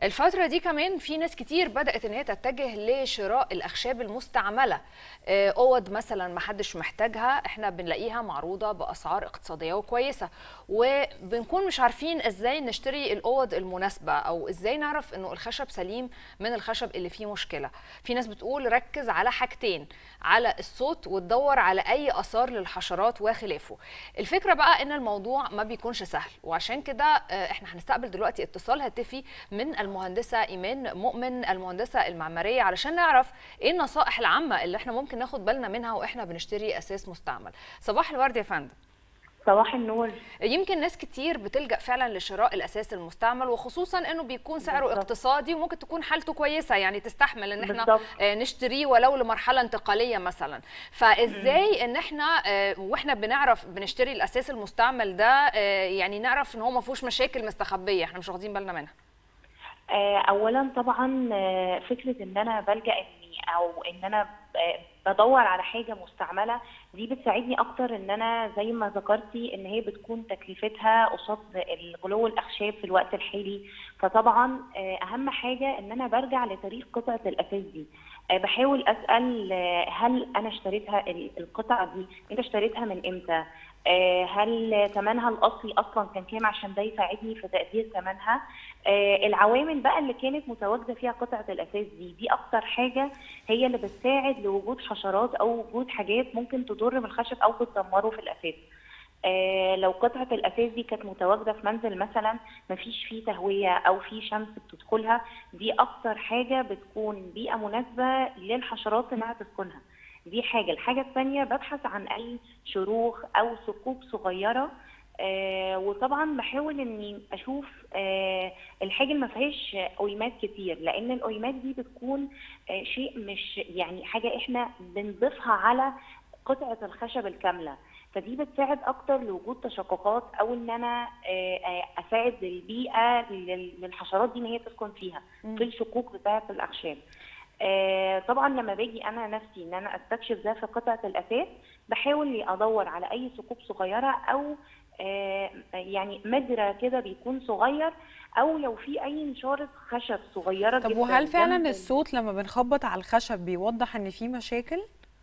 الفترة دي كمان في ناس كتير بدأت ان هي تتجه لشراء الاخشاب المستعملة آه، اوض مثلا ما حدش محتاجها احنا بنلاقيها معروضة باسعار اقتصادية وكويسة وبنكون مش عارفين ازاي نشتري الاوض المناسبة او ازاي نعرف انه الخشب سليم من الخشب اللي فيه مشكلة في ناس بتقول ركز على حاجتين على الصوت وتدور على اي اثار للحشرات وخلافه الفكرة بقى ان الموضوع ما بيكونش سهل وعشان كده آه، احنا هنستقبل دلوقتي اتصال هاتفي من المهندسة ايمان مؤمن المهندسة المعمارية علشان نعرف ايه النصائح العامة اللي احنا ممكن ناخد بالنا منها واحنا بنشتري اساس مستعمل صباح الورد يا فندم صباح النور يمكن ناس كتير بتلجأ فعلا لشراء الاساس المستعمل وخصوصا انه بيكون سعره بالظبط. اقتصادي وممكن تكون حالته كويسه يعني تستحمل ان احنا بالظبط. آه، نشتريه ولو لمرحله انتقاليه مثلا فازاي ان احنا آه، واحنا بنعرف بنشتري الاساس المستعمل ده آه، يعني نعرف ان هو ما فيهوش مشاكل مستخبيه احنا مش واخدين بالنا منها آه، اولا طبعا آه، فكره ان انا بلجا اني او ان انا آه، بدور على حاجه مستعمله دي بتساعدني اكتر ان انا زي ما ذكرتي ان هي بتكون تكلفتها قصاد غلو الاخشاب في الوقت الحالي فطبعا آه، اهم حاجه ان انا برجع لتاريخ قطعه الاساس دي آه، بحاول اسال آه، هل انا اشتريتها ال- القطعه دي انت اشتريتها من امتى آه، هل ثمنها الاصلي اصلا كان كام عشان ده يساعدني في تقدير ثمنها آه، العوامل بقى اللي كانت متواجده فيها قطعه الاساس دي دي اكتر حاجه هي اللي بتساعد لوجود حشرات او وجود حاجات ممكن تضر بالخشب او بتدمره في الاساس آه، لو قطعه الاساس دي كانت متواجده في منزل مثلا مفيش فيه تهويه او فيه شمس بتدخلها دي اكتر حاجه بتكون بيئه مناسبه للحشرات انها تسكنها دي حاجه الحاجه الثانيه ببحث عن اي شروخ او ثقوب صغيره آه وطبعا بحاول اني اشوف آه الحاجه اللي ما فيهاش اويمات كتير لان الاويمات دي بتكون آه شيء مش يعني حاجه احنا بنضيفها على قطعه الخشب الكامله فدي بتساعد اكتر لوجود تشققات او ان انا آه، آه، اساعد البيئه لل- للحشرات دي ان هي تسكن فيها في الشقوق بتاعه الاخشاب آه، طبعا لما باجي انا نفسي ان انا استكشف ده في قطعه الاساس بحاول إني ادور على اي ثقوب صغيره او آه، يعني مجرى كده بيكون صغير او لو في اي نشاره خشب صغيره طب جدا وهل فعلا جنب- الصوت لما بنخبط على الخشب بيوضح ان في مشاكل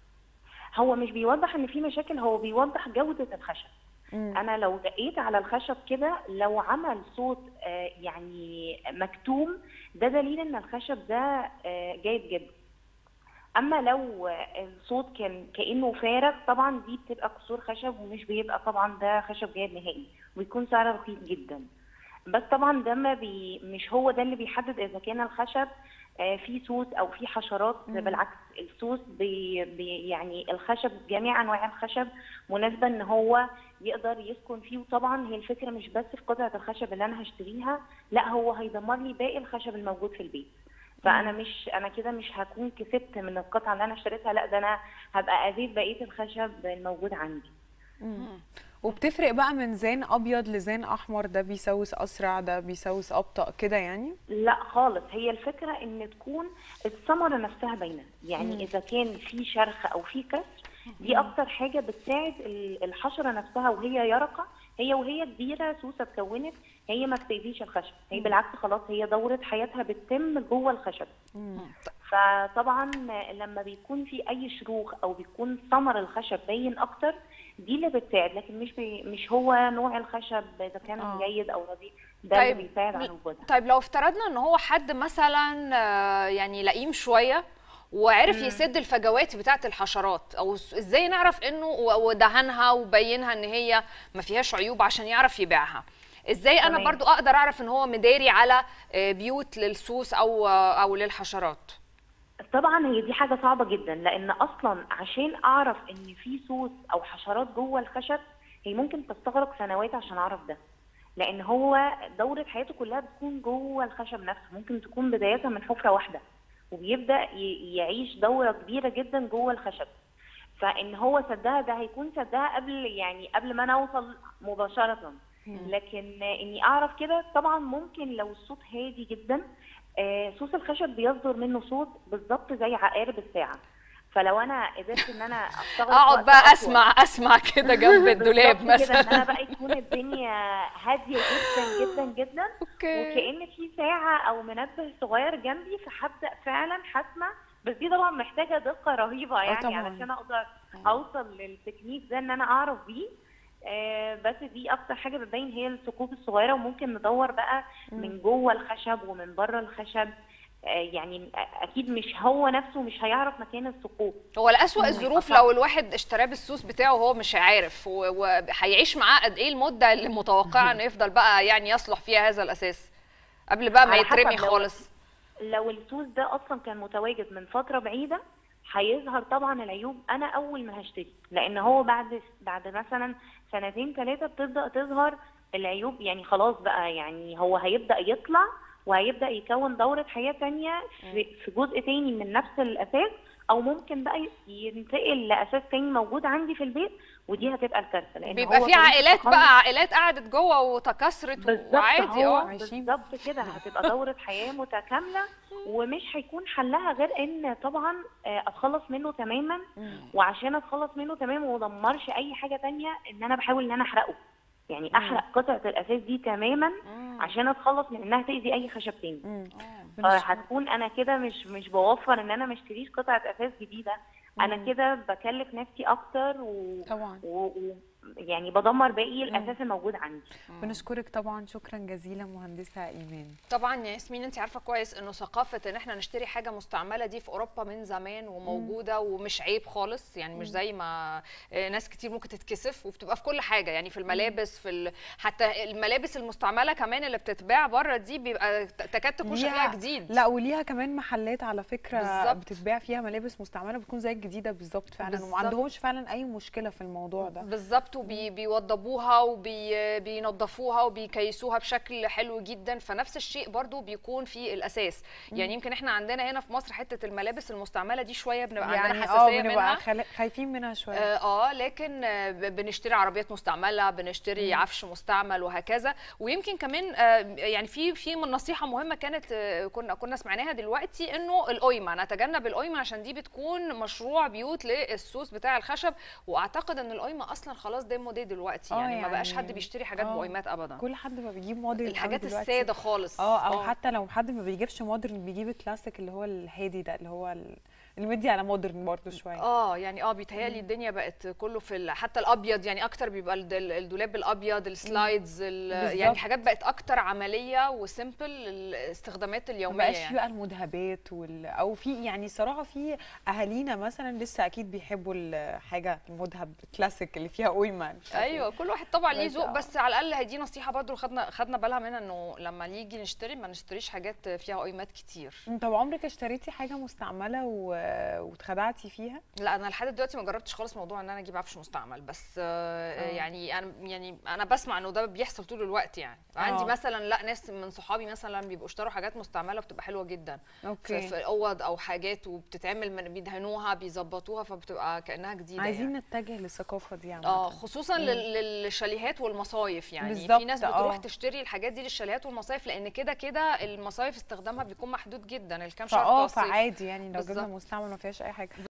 هو مش بيوضح ان في مشاكل هو بيوضح جوده الخشب مم. انا لو دقيت على الخشب كده لو عمل صوت آه، يعني مكتوم ده دليل ان الخشب ده آه، جيد جدا اما لو آه، الصوت كان كانه فارغ طبعا دي بتبقى كسور خشب ومش بيبقى طبعا ده خشب جيد نهائي وبيكون سعره رخيص جدا بس طبعا ده ما بي مش هو ده اللي بيحدد اذا كان الخشب آه، فيه صوت او فيه حشرات بالعكس الصوت بي بي يعني الخشب جميع انواع الخشب مناسبه ان هو يقدر يسكن فيه وطبعا هي الفكره مش بس في قطعه الخشب اللي انا هشتريها لا هو هيدمر لي باقي الخشب الموجود في البيت فانا مش انا كده مش هكون كسبت من القطعه اللي انا اشتريتها لا ده انا هبقى اذيت بقيه الخشب الموجود عندي وبتفرق بقى من زان ابيض لزان احمر ده بيسوس اسرع ده بيسوس ابطا كده يعني لا خالص هي الفكره ان تكون الثمره نفسها باينه يعني مم. اذا كان في شرخ او في كسر دي اكتر حاجه بتساعد ال- الحشره نفسها وهي يرقه هي وهي كبيره سوسه اتكونت هي ما بتأذيش الخشب هي بالعكس خلاص هي دوره حياتها بتتم جوه الخشب فطبعا لما بيكون في اي شروخ او بيكون ثمر الخشب باين اكتر دي اللي بتساعد لكن مش بي مش هو نوع الخشب اذا كان آه. جيد او رديء ده طيب، اللي بيساعد على وجودها طيب لو افترضنا ان هو حد مثلا آه، يعني لئيم شويه وعرف يسد الفجوات بتاعه الحشرات او س- ازاي نعرف انه و- ودهنها وبينها ان هي ما فيهاش عيوب عشان يعرف يبيعها ازاي انا تمام. برضو اقدر اعرف ان هو مداري على آه، بيوت للسوس او آه، او للحشرات طبعا هي دي حاجه صعبه جدا لان اصلا عشان اعرف ان في سوس او حشرات جوه الخشب هي ممكن تستغرق سنوات عشان اعرف ده لان هو دوره حياته كلها بتكون جوه الخشب نفسه ممكن تكون بدايتها من حفره واحده وبيبدا ي- يعيش دوره كبيره جدا جوه الخشب فان هو سدها ده هيكون سدها قبل يعني قبل ما انا اوصل مباشره لكن اني اعرف كده طبعا ممكن لو الصوت هادي جدا آه، صوص الخشب بيصدر منه صوت بالظبط زي عقارب الساعه فلو انا قدرت ان انا اشتغل في اقعد وقت بقى أطول اسمع اسمع كده جنب الدولاب بالظبط كده ان انا مثلا بقى يكون الدنيا هاديه جدا جدا جدا اوكي وكأن في ساعة أو منبه صغير جنبي فهبدأ فعلا هسمع بس دي طبعا محتاجة دقة رهيبة يعني طبعاً. علشان أقدر أوصل للتكنيك ده إن أنا أعرف بيه آه بس دي أكتر حاجة بتبين هي الثقوب الصغيرة وممكن ندور بقى من جوه الخشب ومن بره الخشب آه يعني أكيد مش هو نفسه مش هيعرف مكان الثقوب هو لأسوأ مم. الظروف صح. لو الواحد اشتراه بالسوس بتاعه وهو مش عارف و- وهيعيش معاه قد ايه المده اللي متوقعه انه يفضل بقى يعني يصلح فيها هذا الاساس قبل بقى ما على حسب يترمي لو- خالص لو السوس ده اصلا كان متواجد من فتره بعيده هيظهر طبعا العيوب انا اول ما هشتري لان هو بعد بعد مثلا سنتين ثلاثه بتبدا تظهر العيوب يعني خلاص بقى يعني هو هيبدا يطلع وهيبدا يكون دوره حياه تانية في, في جزء تاني من نفس الاساس او ممكن بقى ينتقل لاساس تاني موجود عندي في البيت ودي هتبقى الكارثه لان بيبقى هو في طريقة عائلات التخلص- بقى عائلات قعدت جوه وتكاثرت بالظبط وعادي هو اه عايشين. بالظبط كده هتبقى دورة حياة متكاملة ومش هيكون حلها غير ان طبعا آه، اتخلص منه تماما وعشان اتخلص منه تماما ومدمرش اي حاجة تانية ان انا بحاول ان انا احرقه يعني احرق قطعة الاساس دي تماما عشان اتخلص من انها تأذي اي خشب تاني مم. فهتكون انا كده مش مش بوفر ان انا ما اشتريش قطعة اساس جديدة انا كده بكلف نفسي اكتر و... طبعا و... و... يعني بدمر باقي الاساس الموجود عندي بنشكرك طبعا شكرا جزيلا مهندسه ايمان طبعا يا ياسمين انت عارفه كويس انه ثقافه ان احنا نشتري حاجه مستعمله دي في اوروبا من زمان وموجوده ومش عيب خالص يعني مش زي ما آه، ناس كتير ممكن تتكسف وبتبقى في كل حاجه يعني في الملابس في ال... حتى الملابس المستعمله كمان اللي بتتباع بره دي بيبقى ت- تكاد تكون شكلها جديد لا وليها كمان محلات على فكره بالظبط. بتتباع فيها ملابس مستعمله بتكون زي الجديده بالظبط فعلا بالظبط. وما عندهمش فعلا اي مشكله في الموضوع ده بالظبط وبيوضبوها وبينظفوها وبيكيسوها بشكل حلو جدا فنفس الشيء برضو بيكون في الاساس يعني يمكن احنا عندنا هنا في مصر حته الملابس المستعمله دي شويه بنبقى عندنا يعني اه حساسيه بنبقى منها خال- خايفين منها شويه اه آه، لكن آه، ب- بنشتري عربيات مستعمله بنشتري عفش مستعمل وهكذا ويمكن كمان آه، يعني في في من نصيحه مهمه كانت آه، كنا كنا سمعناها دلوقتي انه القيمه نتجنب القيمه عشان دي بتكون مشروع بيوت للسوس بتاع الخشب واعتقد ان القيمه اصلا خلاص ديمو دي دلوقتي آه، يعني, ما بقاش يعني- حد بيشتري حاجات آه. بقيمات ابدا كل حد ما بيجيب موديل الحاجات قوي دلوقتي. الساده خالص اه او حتى لو حد ما بيجيبش مودرن بيجيب الكلاسيك اللي هو الهادي ده اللي هو ال- اللي مدي على مودرن برضه شويه اه يعني اه بيتهيألي الدنيا بقت كله في ال- حتى الابيض يعني اكتر بيبقى الد- الدولاب الابيض السلايدز ال- يعني بالظبط. حاجات بقت اكتر عمليه وسيمبل الاستخدامات ما اليوميه بقاش في يعني. بقى المذهبات وال... او في يعني صراحه في اهالينا مثلا لسه اكيد بيحبوا الحاجه المذهب كلاسيك اللي فيها قيمه مش عارفة ايوه كل واحد طبعا ليه بس ذوق آه. بس على الاقل هي دي نصيحه برضه خدنا خدنا بالها منها انه لما نيجي نشتري ما نشتريش حاجات فيها قيمات كتير إيه. طب عمرك اشتريتي حاجه مستعمله و... واتخدعتي فيها لا انا لحد دلوقتي ما جربتش خالص موضوع ان انا اجيب عفش مستعمل بس آه آه. يعني انا يعني انا بسمع انه ده بيحصل طول الوقت يعني عندي آه. مثلا لا ناس من صحابي مثلا بيبقوا اشتروا حاجات مستعمله بتبقى حلوه جدا في, اوكي في اوض او حاجات وبتتعمل من بيدهنوها بيظبطوها فبتبقى كانها جديده عايزين يعني. نتجه للثقافه دي عامه اه خصوصا لل- للشاليهات والمصايف يعني في بالظبط، ناس بتروح آه. تشتري الحاجات دي للشاليهات والمصايف لان كده كده المصايف استخدامها بيكون محدود جدا الكام شهر فاه بتوع الصيف فعادي يعني لو جبنا بالظبط. مستعمل ما فيهاش اي حاجه